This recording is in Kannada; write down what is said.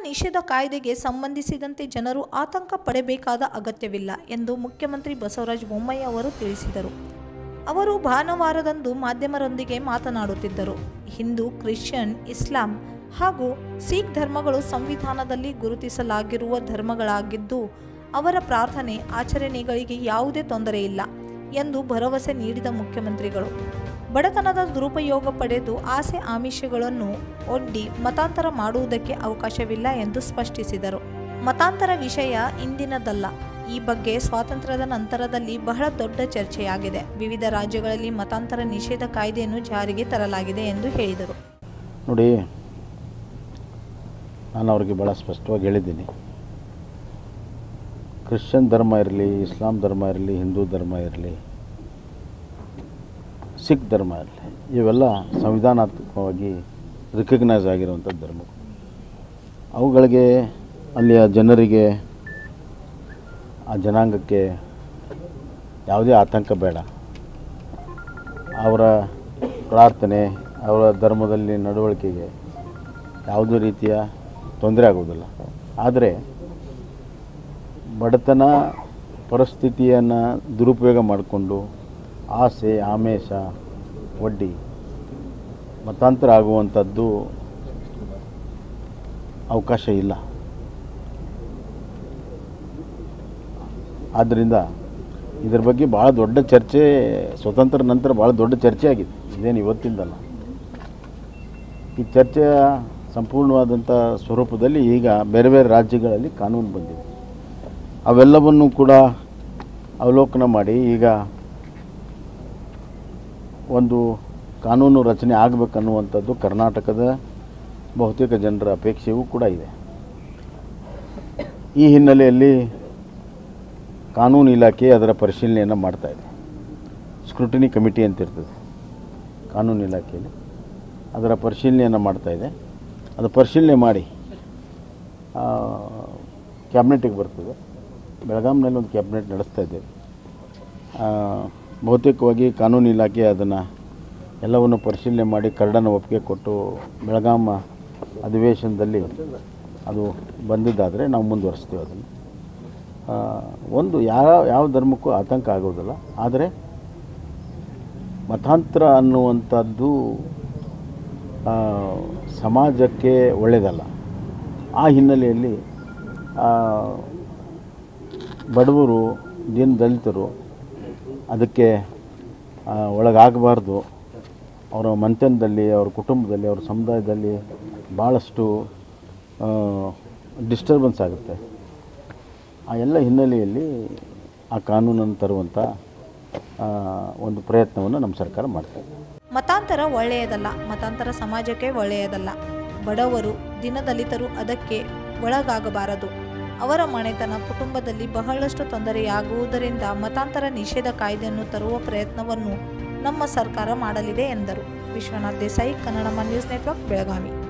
ನಿಷೇಧ ಕಾಯ್ದೆಗೆ ಸಂಬಂಧಿಸಿದಂತೆ ಜನರು ಆತಂಕ ಪಡಬೇಕಾದ ಅಗತ್ಯವಿಲ್ಲ ಎಂದು ಮುಖ್ಯಮಂತ್ರಿ ಬಸವರಾಜ ಬೊಮ್ಮಾಯಿ ಅವರು ತಿಳಿಸಿದರು ಅವರು ಭಾನುವಾರದಂದು ಮಾಧ್ಯಮರೊಂದಿಗೆ ಮಾತನಾಡುತ್ತಿದ್ದರು ಹಿಂದೂ ಕ್ರಿಶ್ಚಿಯನ್ ಇಸ್ಲಾಂ ಹಾಗೂ ಸಿಖ್ ಧರ್ಮಗಳು ಸಂವಿಧಾನದಲ್ಲಿ ಗುರುತಿಸಲಾಗಿರುವ ಧರ್ಮಗಳಾಗಿದ್ದು ಅವರ ಪ್ರಾರ್ಥನೆ ಆಚರಣೆಗಳಿಗೆ ಯಾವುದೇ ತೊಂದರೆ ಇಲ್ಲ ಎಂದು ಭರವಸೆ ನೀಡಿದ ಮುಖ್ಯಮಂತ್ರಿಗಳು ಬಡತನದ ದುರುಪಯೋಗ ಪಡೆದು ಆಸೆ ಆಮಿಷಗಳನ್ನು ಒಡ್ಡಿ ಮತಾಂತರ ಮಾಡುವುದಕ್ಕೆ ಅವಕಾಶವಿಲ್ಲ ಎಂದು ಸ್ಪಷ್ಟಿಸಿದರು ಮತಾಂತರ ವಿಷಯ ಇಂದಿನದಲ್ಲ ಈ ಬಗ್ಗೆ ಸ್ವಾತಂತ್ರ್ಯದ ನಂತರದಲ್ಲಿ ಬಹಳ ದೊಡ್ಡ ಚರ್ಚೆಯಾಗಿದೆ ವಿವಿಧ ರಾಜ್ಯಗಳಲ್ಲಿ ಮತಾಂತರ ನಿಷೇಧ ಕಾಯ್ದೆಯನ್ನು ಜಾರಿಗೆ ತರಲಾಗಿದೆ ಎಂದು ಹೇಳಿದರು ನೋಡಿ ನಾನು ಅವ್ರಿಗೆ ಭಾಳ ಸ್ಪಷ್ಟವಾಗಿ ಹೇಳಿದ್ದೀನಿ ಕ್ರಿಶ್ಚಿಯನ್ ಧರ್ಮ ಇರಲಿ ಇಸ್ಲಾಂ ಧರ್ಮ ಇರಲಿ ಹಿಂದೂ ಧರ್ಮ ಇರಲಿ ಸಿಖ್ ಧರ್ಮ ಇರಲಿ ಇವೆಲ್ಲ ಸಂವಿಧಾನಾತ್ಮಕವಾಗಿ ರಿಕಗ್ನೈಸ್ ಆಗಿರುವಂಥ ಧರ್ಮ ಅವುಗಳಿಗೆ ಅಲ್ಲಿಯ ಜನರಿಗೆ ಆ ಜನಾಂಗಕ್ಕೆ ಯಾವುದೇ ಆತಂಕ ಬೇಡ ಅವರ ಪ್ರಾರ್ಥನೆ ಅವರ ಧರ್ಮದಲ್ಲಿ ನಡವಳಿಕೆಗೆ ಯಾವುದೇ ರೀತಿಯ ತೊಂದರೆ ಆಗುವುದಿಲ್ಲ ಆದರೆ ಬಡತನ ಪರಿಸ್ಥಿತಿಯನ್ನು ದುರುಪಯೋಗ ಮಾಡಿಕೊಂಡು ಆಸೆ ಆಮೇಷ ಒಡ್ಡಿ ಮತಾಂತರ ಆಗುವಂಥದ್ದು ಅವಕಾಶ ಇಲ್ಲ ಆದ್ದರಿಂದ ಇದ್ರ ಬಗ್ಗೆ ಭಾಳ ದೊಡ್ಡ ಚರ್ಚೆ ಸ್ವತಂತ್ರ ನಂತರ ಭಾಳ ದೊಡ್ಡ ಚರ್ಚೆ ಆಗಿದೆ ಇದೇನು ಇವತ್ತಿಂದಲ್ಲ ಈ ಚರ್ಚೆಯ ಸಂಪೂರ್ಣವಾದಂಥ ಸ್ವರೂಪದಲ್ಲಿ ಈಗ ಬೇರೆ ಬೇರೆ ರಾಜ್ಯಗಳಲ್ಲಿ ಕಾನೂನು ಬಂದಿದೆ ಅವೆಲ್ಲವನ್ನು ಕೂಡ ಅವಲೋಕನ ಮಾಡಿ ಈಗ ಒಂದು ಕಾನೂನು ರಚನೆ ಆಗಬೇಕನ್ನುವಂಥದ್ದು ಕರ್ನಾಟಕದ ಬಹುತೇಕ ಜನರ ಅಪೇಕ್ಷೆಯೂ ಕೂಡ ಇದೆ ಈ ಹಿನ್ನೆಲೆಯಲ್ಲಿ ಕಾನೂನು ಇಲಾಖೆ ಅದರ ಪರಿಶೀಲನೆಯನ್ನು ಮಾಡ್ತಾ ಇದೆ ಸ್ಕ್ರೂಟಿನಿ ಕಮಿಟಿ ಅಂತ ಇರ್ತದೆ ಕಾನೂನು ಇಲಾಖೆಯಲ್ಲಿ ಅದರ ಪರಿಶೀಲನೆಯನ್ನು ಮಾಡ್ತಾ ಇದೆ ಅದು ಪರಿಶೀಲನೆ ಮಾಡಿ ಕ್ಯಾಬಿನೆಟಿಗೆ ಬರ್ತದೆ ಬೆಳಗಾಂನಲ್ಲಿ ಒಂದು ಕ್ಯಾಬಿನೆಟ್ ನಡೆಸ್ತಾ ಇದ್ದೇವೆ ಆ, ಬಹುತೇಕವಾಗಿ ಕಾನೂನು ಇಲಾಖೆ ಅದನ್ನು ಎಲ್ಲವನ್ನು ಪರಿಶೀಲನೆ ಮಾಡಿ ಕರಡನ್ನು ಒಪ್ಪಿಗೆ ಕೊಟ್ಟು ಬೆಳಗಾಂ ಅಧಿವೇಶನದಲ್ಲಿ ಅದು ಬಂದಿದ್ದಾದರೆ ನಾವು ಮುಂದುವರಿಸ್ತೀವಿ ಅದನ್ನು ಆ, ಒಂದು ಯಾವ ಯಾವ ಧರ್ಮಕ್ಕೂ ಆತಂಕ ಆಗೋದಿಲ್ಲ ಆದರೆ ಮತಾಂತರ ಅನ್ನುವಂಥದ್ದು ಆ, ಸಮಾಜಕ್ಕೆ ಒಳ್ಳೆಯದಲ್ಲ ಆ ಹಿನ್ನೆಲೆಯಲ್ಲಿ ಆ, ಬಡವರು ದೀನ ದಲಿತರು ಅದಕ್ಕೆ ಆ, ಒಳಗಾಗಬಾರ್ದು ಅವರ ಮಂಥನದಲ್ಲಿ ಅವ್ರ ಕುಟುಂಬದಲ್ಲಿ ಅವ್ರ ಸಮುದಾಯದಲ್ಲಿ ಭಾಳಷ್ಟು ಡಿಸ್ಟರ್ಬೆನ್ಸ್ ಆಗುತ್ತೆ ಆ ಎಲ್ಲ ಹಿನ್ನೆಲೆಯಲ್ಲಿ ಆ ಕಾನೂನನ್ನು ತರುವಂಥ ಆ, ಒಂದು ಪ್ರಯತ್ನವನ್ನು ನಮ್ಮ ಸರ್ಕಾರ ಮಾಡ್ತಾ ಇದೆ ಮತಾಂತರ ಒಳ್ಳೆಯದಲ್ಲ ಮತಾಂತರ ಸಮಾಜಕ್ಕೆ ಒಳ್ಳೆಯದಲ್ಲ ಬಡವರು ದಿನದಲಿತರು ಅದಕ್ಕೆ ಒಳಗಾಗಬಾರದು ಅವರ ಮನೆತನ ಕುಟುಂಬದಲ್ಲಿ ಬಹಳಷ್ಟು ತೊಂದರೆಯಾಗುವುದರಿಂದ ಮತಾಂತರ ನಿಷೇಧ ಕಾಯ್ದೆಯನ್ನು ತರುವ ಪ್ರಯತ್ನವನ್ನು ನಮ್ಮ ಸರ್ಕಾರ ಮಾಡಲಿದೆ ಎಂದರು ವಿಶ್ವನಾಥ್ ದೇಸಾಯಿ ಕನ್ನಡಮ ನ್ಯೂಸ್ ನೆಟ್ವರ್ಕ್ ಬೆಳಗಾವಿ